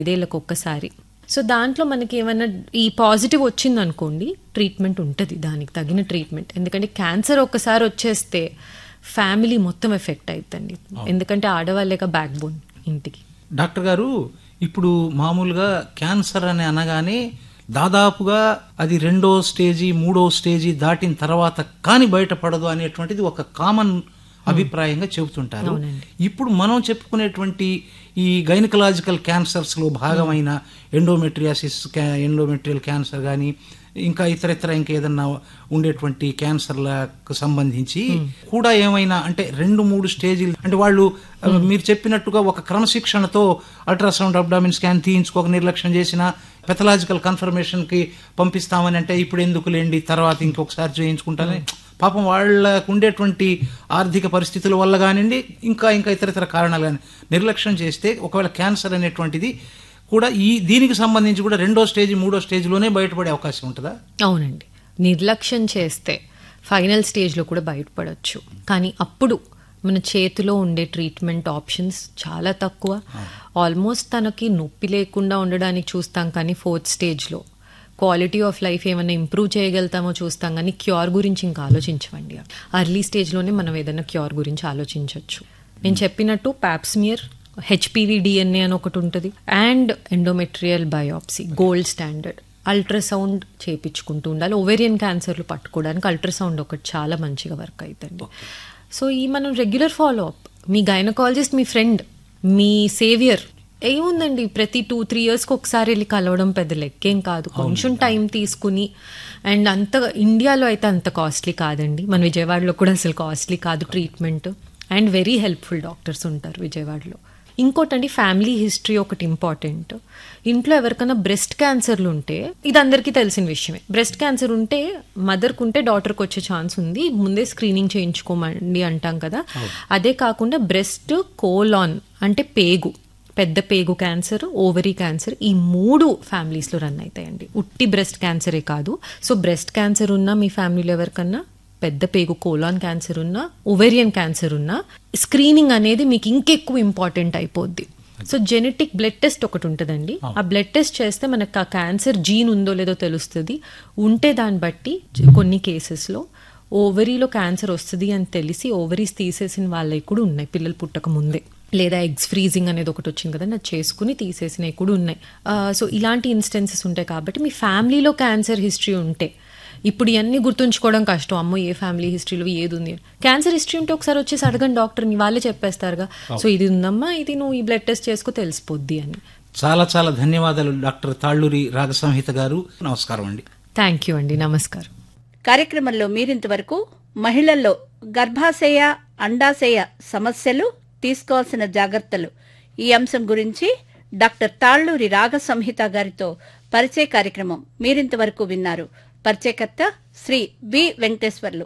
ఐదేళ్ళకి ఒక్కసారి సో దాంట్లో మనకి ఏమైనా ఈ పాజిటివ్ వచ్చింది అనుకోండి ట్రీట్మెంట్ ఉంటుంది దానికి తగిన ట్రీట్మెంట్ ఎందుకంటే క్యాన్సర్ ఒక్కసారి వచ్చేస్తే ఫ్యామిలీ మొత్తం ఎఫెక్ట్ అవుతుంది ఎందుకంటే ఆడవాళ్ళేక బ్యాక్ బోన్ ఇంటికి డాక్టర్ గారు ఇప్పుడు మామూలుగా క్యాన్సర్ అని అనగానే దాదాపుగా అది రెండో స్టేజీ మూడో స్టేజీ దాటిన తర్వాత కాని బయటపడదు అనేటువంటిది ఒక కామన్ అభిప్రాయంగా చెబుతుంటారు ఇప్పుడు మనం చెప్పుకునేటువంటి ఈ గైనకలాజికల్ క్యాన్సర్స్ లో భాగమైన ఎండోమెట్రియాసిస్ ఎండోమెట్రియల్ క్యాన్సర్ కానీ ఇంకా ఇతర ఇతర ఇంకా ఏదన్నా ఉండేటువంటి క్యాన్సర్లకు సంబంధించి కూడా ఏమైనా అంటే రెండు మూడు స్టేజీలు అంటే వాళ్ళు ఆ, మీరు చెప్పినట్టుగా ఒక క్రమశిక్షణతో అల్ట్రాసౌండ్ అబ్డామిన్ స్కాన్ తీయించుకోక నిర్లక్ష్యం చేసిన పెథలాజికల్ కన్ఫర్మేషన్ కి పంపిస్తామని అంటే ఇప్పుడు ఎందుకు లేండి తర్వాత ఇంకొకసారి చేయించుకుంటారని పాపం వాళ్ళకు ఉండేటువంటి ఆర్థిక పరిస్థితుల వల్ల కానివ్వండి ఇంకా ఇంకా ఇతర ఇతర కారణాలు కానీ నిర్లక్ష్యం చేస్తే ఒకవేళ క్యాన్సర్ అనేటువంటిది కూడా ఈ దీనికి సంబంధించి కూడా రెండో స్టేజ్ మూడో స్టేజ్లోనే బయటపడే అవకాశం ఉంటుందా అవునండి నిర్లక్ష్యం చేస్తే ఫైనల్ స్టేజ్లో కూడా బయటపడవచ్చు కానీ అప్పుడు మన చేతిలో ఉండే ట్రీట్మెంట్ ఆప్షన్స్ చాలా తక్కువ ఆల్మోస్ట్ తనకి నొప్పి లేకుండా ఉండడానికి చూస్తాం కానీ ఫోర్త్ స్టేజ్లో క్వాలిటీ ఆఫ్ లైఫ్ ఏమైనా ఇంప్రూవ్ చేయగలుగుతామో చూస్తాం కానీ క్యూర్ గురించి ఇంకా ఆలోచించమండి అర్లీ స్టేజ్లోనే మనం ఏదైనా క్యూర్ గురించి ఆలోచించవచ్చు నేను చెప్పినట్టు ప్యాప్స్మియర్ హెచ్పివి డిఎన్ఏ అని ఒకటి ఉంటుంది and endometrial biopsy gold standard ultrasound చేపించుకుంటూ ఉండాలి ఓవేరియన్ క్యాన్సర్లు పట్టుకోవడానికి అల్ట్రాసౌండ్ ఒకటి చాలా మంచిగా వర్క్ అవుతుంది సో ఈ మనం రెగ్యులర్ ఫాలో అప్ మీ గైనకాలజిస్ట్ మీ ఫ్రెండ్ మీ సేవియర్ ఏముందండి ప్రతి టూ త్రీ ఇయర్స్కి ఒకసారి వెళ్ళి కలవడం పెద్ద లెక్కేం కాదు కొంచెం టైం తీసుకుని అండ్ అంత ఇండియాలో అయితే అంత కాస్ట్లీ కాదండి మన విజయవాడలో కూడా అసలు కాస్ట్లీ కాదు treatment and very helpful doctors ఉంటారు విజయవాడలో ఇంకోటండి ఫ్యామిలీ హిస్టరీ ఒకటి ఇంపార్టెంట్ ఇంట్లో ఎవరికైనా బ్రెస్ట్ క్యాన్సర్లు ఉంటే ఇది అందరికీ తెలిసిన విషయమే బ్రెస్ట్ క్యాన్సర్ ఉంటే మదర్కి ఉంటే డాటర్కి వచ్చే ఛాన్స్ ఉంది ముందే స్క్రీనింగ్ చేయించుకోమండి అంటాం కదా అదే కాకుండా బ్రెస్ట్ కోలాన్ అంటే పేగు పెద్ద పేగు క్యాన్సర్ ఓవరీ క్యాన్సర్ ఈ మూడు ఫ్యామిలీస్లో రన్ అవుతాయండి ఉట్టి బ్రెస్ట్ క్యాన్సరే కాదు సో బ్రెస్ట్ క్యాన్సర్ ఉన్న మీ ఫ్యామిలీలో ఎవరికన్నా పెద్ద పేగు కోలాన్ క్యాన్సర్ ఉన్నా ఓవేరియన్ క్యాన్సర్ ఉన్నా స్క్రీనింగ్ అనేది మీకు ఇంకెక్కువ ఇంపార్టెంట్ అయిపోద్ది సో జెనెటిక్ బ్లడ్ టెస్ట్ ఒకటి ఉంటుందండి ఆ బ్లడ్ టెస్ట్ చేస్తే మనకు ఆ క్యాన్సర్ జీన్ ఉందో లేదో తెలుస్తుంది ఉంటే దాన్ని బట్టి కొన్ని కేసెస్లో ఓవరీలో క్యాన్సర్ వస్తుంది అని తెలిసి ఓవరీస్ తీసేసిన వాళ్ళవి కూడా ఉన్నాయి పిల్లలు పుట్టక ముందే లేదా ఎగ్స్ ఫ్రీజింగ్ అనేది ఒకటి వచ్చింది కదా అది చేసుకుని తీసేసినవి కూడా ఉన్నాయి ఆ, సో ఇలాంటి ఇన్స్టెన్సెస్ ఉంటాయి కాబట్టి మీ ఫ్యామిలీలో క్యాన్సర్ హిస్టరీ ఉంటే ఇప్పుడు ఇవన్నీ గుర్తుంచుకోవడం కష్టం అమ్మో ఏ ఫ్యామిలీ హిస్టరీలో ఏది ఉంది అని. క్యాన్సర్ హిస్టరీ ఉంటే ఒకసారి వచ్చేసి అడగండి డాక్టర్ని వాళ్ళే చెప్పేస్తారుగా సో ఇది ఉందమ్మా ఇది నువ్వు ఈ బ్లడ్ టెస్ట్ చేసుకో తెలిసిపోద్ది అని చాలా చాలా ధన్యవాదాలు డాక్టర్ తాళ్ళూరి రాగసంహిత గారు నమస్కారం అండి థ్యాంక్ యూ అండి నమస్కారం కార్యక్రమంలో మీరింతవరకు మహిళల్లో గర్భాశయ అండాశయ సమస్యలు తీసుకోవాల్సిన జాగ్రత్తలు ఈ అంశం గురించి డాక్టర్ తాళ్లూరి రాగ సంహిత గారితో పరిచయ కార్యక్రమం మీరింతవరకు విన్నారు పరిచయకర్త శ్రీ బి వెంకటేశ్వర్లు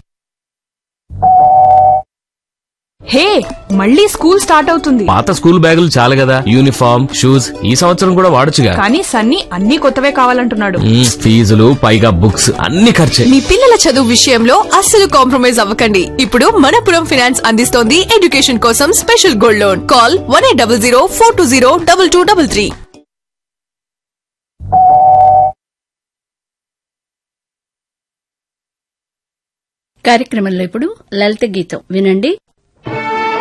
హే మళ్ళీ స్కూల్ స్టార్ట్ అవుతుంది పాత స్కూల్ బ్యాగులు చాలు కదా యూనిఫామ్ షూస్ ఈ సంవత్సరం కూడా వాడొచ్చుగా కానీ సన్నీ అన్ని కొత్తవే కావాలంటున్నాడు మ్మ్, ఫీజులు పైగా బుక్స్ అన్ని ఖర్చే మీ పిల్లల చదువు విషయంలో అస్సలు కాంప్రమైజ్ అవ్వకండి ఇప్పుడు మనపురం ఫినాన్స్ అందిస్తోంది ఎడ్యుకేషన్ కోసం special gold loan call one eight double zero four two zero double two double three కార్యక్రమంలో ఇప్పుడు లలిత గీతం వినండి